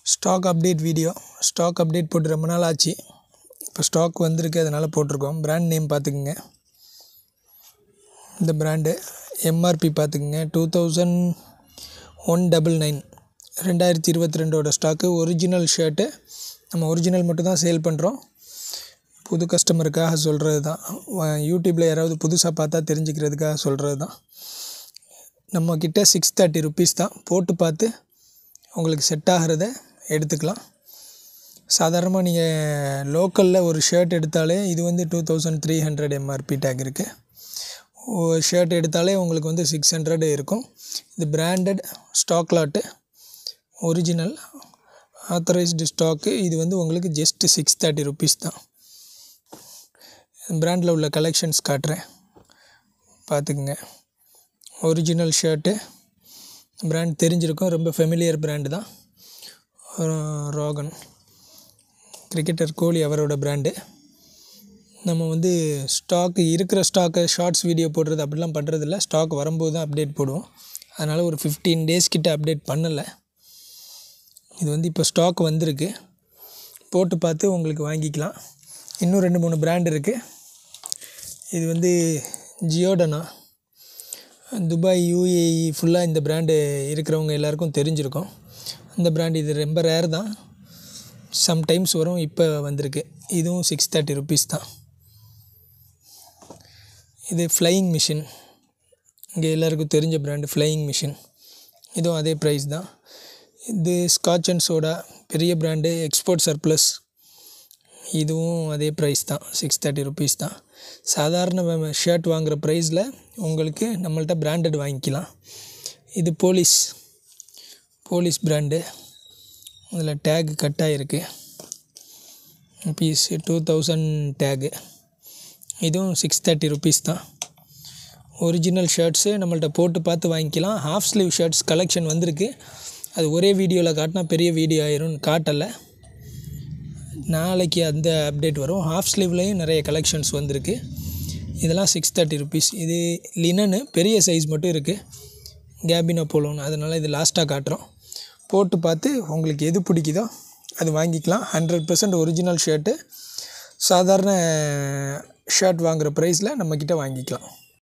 stock update video stock update போட்டு ரொம்ப நாள் ஆச்சு இப்போ ஸ்டாக் வந்திருக்கு அதனால் போட்டிருக்கோம் பிராண்ட் நேம் பார்த்துக்குங்க இந்த பிராண்டு எம்ஆர்பி பார்த்துக்குங்க two thousand one double nine ரெண்டாயிரத்தி இருபத்தி ரெண்டோட ஸ்டாக்கு ஒரிஜினல் ஷர்ட்டு நம்ம ஒரிஜினல் மட்டும் தான் சேல் பண்ணுறோம் புது கஸ்டமருக்காக சொல்கிறது தான் யூடியூப்பில் யாராவது புதுசாக பார்த்தா தெரிஞ்சுக்கிறதுக்காக சொல்கிறது தான் நம்மக்கிட்ட சிக்ஸ் தேர்ட்டி ருபீஸ் தான் போட்டு பார்த்து உங்களுக்கு செட் ஆகிறத எடுத்துக்கலாம் சாதாரணமாக நீங்கள் லோக்கலில் ஒரு ஷர்ட் எடுத்தாலே இது வந்து two thousand three hundred MRP tag இருக்குது ஒரு ஷர்ட் எடுத்தாலே உங்களுக்கு வந்து சிக்ஸ் ஹண்ட்ரட் இருக்கும் இது branded stock lot original authorised stock இது வந்து உங்களுக்கு ஜஸ்ட் சிக்ஸ் தேர்ட்டி ருபீஸ் தான் பிராண்டில் உள்ள கலெக்ஷன்ஸ் காட்டுறேன் பார்த்துக்குங்க ஒரிஜினல் ஷர்ட்டு பிராண்ட் தெரிஞ்சிருக்கும் ரொம்ப ஃபெமிலியர் பிராண்டு தான் ரோகன் கிரிக்கெட்டர் கோலி அவரோட பிராண்டு நம்ம வந்து ஸ்டாக்கு இருக்கிற ஸ்டாக்கை ஷார்ட்ஸ் வீடியோ போடுறது அப்படிலாம் பண்ணுறதில்ல ஸ்டாக் வரும்போது தான் அப்டேட் போடுவோம் அதனால் ஒரு ஃபிஃப்டீன் டேஸ் கிட்ட அப்டேட் பண்ணலை இது வந்து இப்போ ஸ்டாக் வந்திருக்கு போட்டு பார்த்து உங்களுக்கு வாங்கிக்கலாம் இன்னும் ரெண்டு மூணு பிராண்ட் இருக்குது இது வந்து ஜியோடனா துபாய் யூஏஇ ஃபுல்லாக இந்த பிராண்டு இருக்கிறவங்க எல்லாருக்கும் தெரிஞ்சிருக்கும் அந்த பிராண்ட் இது ரொம்ப ரேர் தான் சம்டைம்ஸ் வரும் இப்போ வந்திருக்கு இதுவும் சிக்ஸ் தேர்ட்டி ருபீஸ் தான் இது ஃப்ளையிங் மிஷின் இங்கே எல்லாருக்கும் தெரிஞ்ச பிராண்டு ஃப்ளையிங் மிஷின் இதுவும் அதே ப்ரைஸ் தான் இது ஸ்காட்ச் அண்ட் சோடா பெரிய பிராண்டு எக்ஸ்போர்ட் சர்ப்ளஸ் இதுவும் அதே ப்ரைஸ் தான் சிக்ஸ் தேர்ட்டி ருபீஸ் தான் சாதாரண ஷர்ட் வாங்குகிற ப்ரைஸில் உங்களுக்கு நம்மள்ட்ட பிராண்டட் வாங்கிக்கலாம் இது போலீஸ் போலீஸ் பிராண்டு அதில் டேக் கட் ஆகிருக்கு பீஸ் டூ தௌசண்ட் டேகு இதுவும் சிக்ஸ் தேர்ட்டி ருபீஸ் தான் ஒரிஜினல் ஷர்ட்ஸு நம்மள்ட்ட போட்டு பார்த்து வாங்கிக்கலாம் ஹாஃப் ஸ்லீவ் ஷர்ட்ஸ் கலெக்ஷன் வந்திருக்கு அது ஒரே வீடியோவில் காட்டினா பெரிய வீடியோ ஆயிரும் காட்டலை நாளைக்கு அந்த அப்டேட் வரும் ஹாஃப் ஸ்லீவ்லேயும் நிறைய கலெக்ஷன்ஸ் வந்திருக்கு இதெல்லாம் சிக்ஸ் தேர்ட்டி ருபீஸ் இது லினனு பெரிய சைஸ் மட்டும் இருக்குது கேபினோ போலோன்னு அதனால் இது லாஸ்ட்டாக காட்டுறோம் போட்டு பார்த்து உங்களுக்கு எது பிடிக்குதோ அது வாங்கிக்கலாம் ஹண்ட்ரட் பர்சன்ட் ஒரிஜினல் ஷர்ட்டு சாதாரண ஷர்ட் வாங்குகிற ப்ரைஸில் நம்மக்கிட்ட வாங்கிக்கலாம்